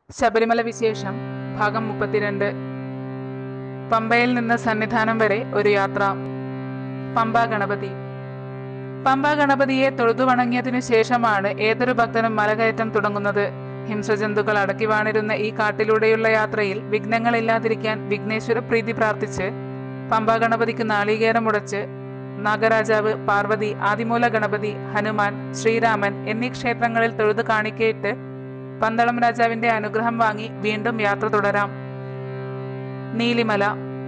ശബരിമല വിശേഷം ഭാഗം മുപ്പത്തിരണ്ട് പമ്പയിൽ നിന്ന് സന്നിധാനം വരെ ഒരു യാത്ര പമ്പ ഗണപതി പമ്പ ഗണപതിയെ തൊഴുതു വണങ്ങിയതിനു ശേഷമാണ് ഏതൊരു ഭക്തനും മലകയറ്റം തുടങ്ങുന്നത് ഹിംസജന്തുക്കൾ അടക്കി വാണിരുന്ന ഈ കാട്ടിലൂടെയുള്ള യാത്രയിൽ വിഘ്നങ്ങളില്ലാതിരിക്കാൻ വിഘ്നേശ്വര പ്രീതി പ്രാർത്ഥിച്ച് പമ്പ ഗണപതിക്ക് നാളികേരം ഉടച്ച് നാഗരാജാവ് പാർവതി ആദിമൂല ഗണപതി ഹനുമാൻ ശ്രീരാമൻ എന്നീ ക്ഷേത്രങ്ങളിൽ തൊഴുതു കാണിക്കയിട്ട് പന്തളം രാജാവിന്റെ അനുഗ്രഹം വാങ്ങി വീണ്ടും യാത്ര തുടരാം നീലിമല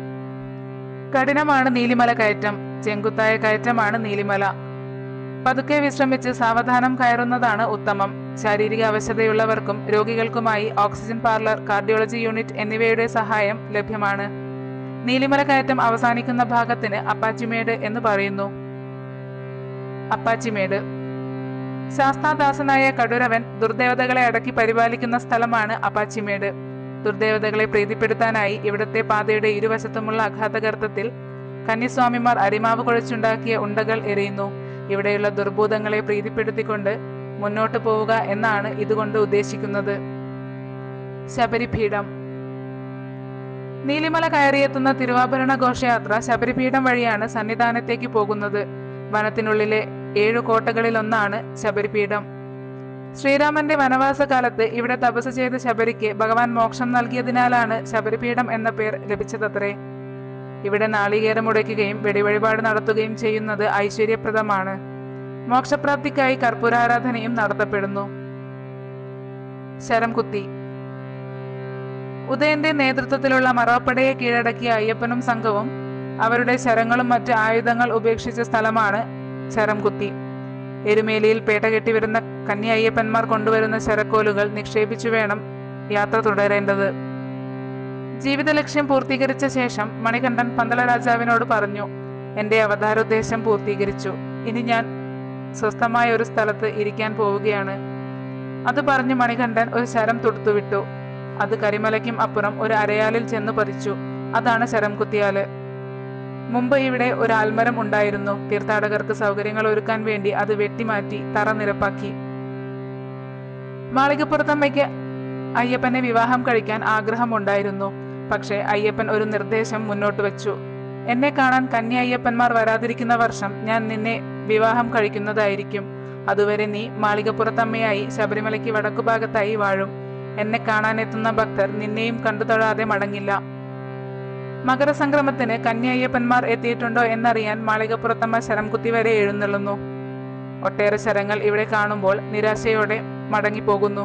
കഠിനമാണ് നീലിമല കയറ്റം ചെങ്കുത്തായ കയറ്റമാണ് നീലിമല പതുക്കെ വിശ്രമിച്ച് സാവധാനം കയറുന്നതാണ് ഉത്തമം ശാരീരിക അവശതയുള്ളവർക്കും രോഗികൾക്കുമായി ഓക്സിജൻ പാർലർ കാർഡിയോളജി യൂണിറ്റ് എന്നിവയുടെ സഹായം ലഭ്യമാണ് നീലിമല കയറ്റം അവസാനിക്കുന്ന ഭാഗത്തിന് അപ്പാച്ചിമേട് എന്ന് പറയുന്നു അപ്പാച്ചിമേട് ശാസ്താദാസനായ കടുരവൻ ദുർദേവതകളെ അടക്കി പരിപാലിക്കുന്ന സ്ഥലമാണ് അപ്പാച്ചിമേട് ദുർദേവതകളെ പ്രീതിപ്പെടുത്താനായി ഇവിടുത്തെ പാതയുടെ ഇരുവശത്തുമുള്ള അഘാതഗർത്തത്തിൽ കന്യസ്വാമിമാർ അരിമാവ് കുഴച്ചുണ്ടാക്കിയ ഉണ്ടകൾ എറിയുന്നു ഇവിടെയുള്ള ദുർഭൂതങ്ങളെ പ്രീതിപ്പെടുത്തിക്കൊണ്ട് മുന്നോട്ട് പോവുക എന്നാണ് ഇതുകൊണ്ട് ഉദ്ദേശിക്കുന്നത് ശബരിപീഠം നീലിമല കയറിയെത്തുന്ന തിരുവാഭരണ ഘോഷയാത്ര ശബരിപീഠം വഴിയാണ് സന്നിധാനത്തേക്ക് പോകുന്നത് വനത്തിനുള്ളിലെ ഏഴു കോട്ടകളിലൊന്നാണ് ശബരിപീഠം ശ്രീരാമന്റെ വനവാസ കാലത്ത് ഇവിടെ തപസ് ചെയ്ത ശബരിക്ക് ഭഗവാൻ മോക്ഷം നൽകിയതിനാലാണ് ശബരിപീഠം എന്ന പേർ ലഭിച്ചതത്രേ ഇവിടെ നാളികേരം ഉടയ്ക്കുകയും വെടിവഴിപാട് നടത്തുകയും ചെയ്യുന്നത് ഐശ്വര്യപ്രദമാണ് മോക്ഷപ്രാപ്തിക്കായി കർപ്പൂരാരാധനയും നടത്തപ്പെടുന്നു ശരംകുത്തി ഉദയന്റെ നേതൃത്വത്തിലുള്ള മറവപ്പടയെ കീഴടക്കിയ അയ്യപ്പനും സംഘവും അവരുടെ ശരങ്ങളും മറ്റ് ആയുധങ്ങൾ ഉപേക്ഷിച്ച സ്ഥലമാണ് ശരംകുത്തി എരുമേലിയിൽ പേട്ട കെട്ടിവരുന്ന കന്യ അയ്യപ്പന്മാർ കൊണ്ടുവരുന്ന ശരക്കോലുകൾ നിക്ഷേപിച്ചു വേണം യാത്ര തുടരേണ്ടത് ജീവിത ലക്ഷ്യം പൂർത്തീകരിച്ച ശേഷം മണികണ്ഠൻ പന്തള രാജാവിനോട് പറഞ്ഞു എന്റെ അവതാരോദ്ദേശം പൂർത്തീകരിച്ചു ഇനി ഞാൻ സ്വസ്ഥമായ ഒരു സ്ഥലത്ത് ഇരിക്കാൻ പോവുകയാണ് അത് പറഞ്ഞ് മണികണ്ഠൻ ഒരു ശരം തൊടുത്തുവിട്ടു അത് കരിമലയ്ക്കും അപ്പുറം ഒരു അരയാലിൽ ചെന്ന് പതിച്ചു അതാണ് ശരം കുത്തിയാല് മുമ്പ് ഇവിടെ ഒരു ആൽമരം ഉണ്ടായിരുന്നു തീർത്ഥാടകർക്ക് സൗകര്യങ്ങൾ ഒരുക്കാൻ വേണ്ടി അത് വെട്ടിമാറ്റി തറ നിരപ്പാക്കി മാളികപ്പുറത്തമ്മയ്ക്ക് അയ്യപ്പനെ വിവാഹം കഴിക്കാൻ ആഗ്രഹമുണ്ടായിരുന്നു പക്ഷേ അയ്യപ്പൻ ഒരു നിർദ്ദേശം മുന്നോട്ട് വെച്ചു എന്നെ കാണാൻ കന്യ അയ്യപ്പന്മാർ വരാതിരിക്കുന്ന വർഷം ഞാൻ നിന്നെ വിവാഹം കഴിക്കുന്നതായിരിക്കും അതുവരെ നീ മാളികപ്പുറത്തമ്മയായി ശബരിമലയ്ക്ക് വടക്കുഭാഗത്തായി വാഴും എന്നെ കാണാനെത്തുന്ന ഭക്തർ നിന്നെയും കണ്ടു തൊഴാതെ മടങ്ങില്ല മകരസംക്രമത്തിന് കന്യ അയ്യപ്പന്മാർ എത്തിയിട്ടുണ്ടോ എന്നറിയാൻ മാളികപ്പുറത്തമ്മ ശരം കുത്തി വരെ എഴുന്നള്ളുന്നു ഒട്ടേറെ ശരങ്ങൾ ഇവിടെ കാണുമ്പോൾ നിരാശയോടെ മടങ്ങിപ്പോകുന്നു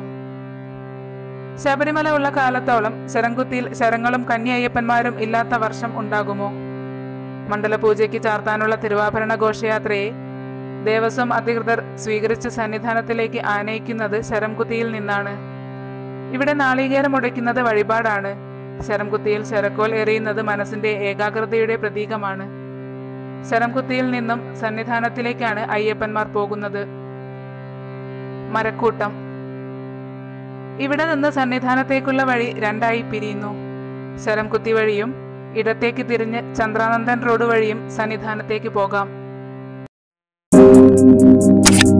ശബരിമല ഉള്ള കാലത്തോളം ശരംകുത്തിയിൽ ശരങ്ങളും കന്യ അയ്യപ്പന്മാരും ഇല്ലാത്ത വർഷം ഉണ്ടാകുമോ മണ്ഡലപൂജയ്ക്ക് ചാർത്താനുള്ള തിരുവാഭരണ ഘോഷയാത്രയെ ദേവസ്വം അധികൃതർ സ്വീകരിച്ച സന്നിധാനത്തിലേക്ക് ആനയിക്കുന്നത് ശരംകുത്തിയിൽ നിന്നാണ് ഇവിടെ നാളികേരം ഉടയ്ക്കുന്നത് വഴിപാടാണ് ശരംകുത്തിയിൽ ശരക്കോൽ എറിയുന്നത് മനസ്സിന്റെ ഏകാഗ്രതയുടെ പ്രതീകമാണ് ശരംകുത്തിയിൽ നിന്നും സന്നിധാനത്തിലേക്കാണ് അയ്യപ്പന്മാർ പോകുന്നത് മരക്കൂട്ടം ഇവിടെ നിന്ന് സന്നിധാനത്തേക്കുള്ള വഴി രണ്ടായി പിരിയുന്നു ശരംകുത്തി വഴിയും ഇടത്തേക്ക് തിരിഞ്ഞ് ചന്ദ്രാനന്ദൻ റോഡ് വഴിയും സന്നിധാനത്തേക്ക് പോകാം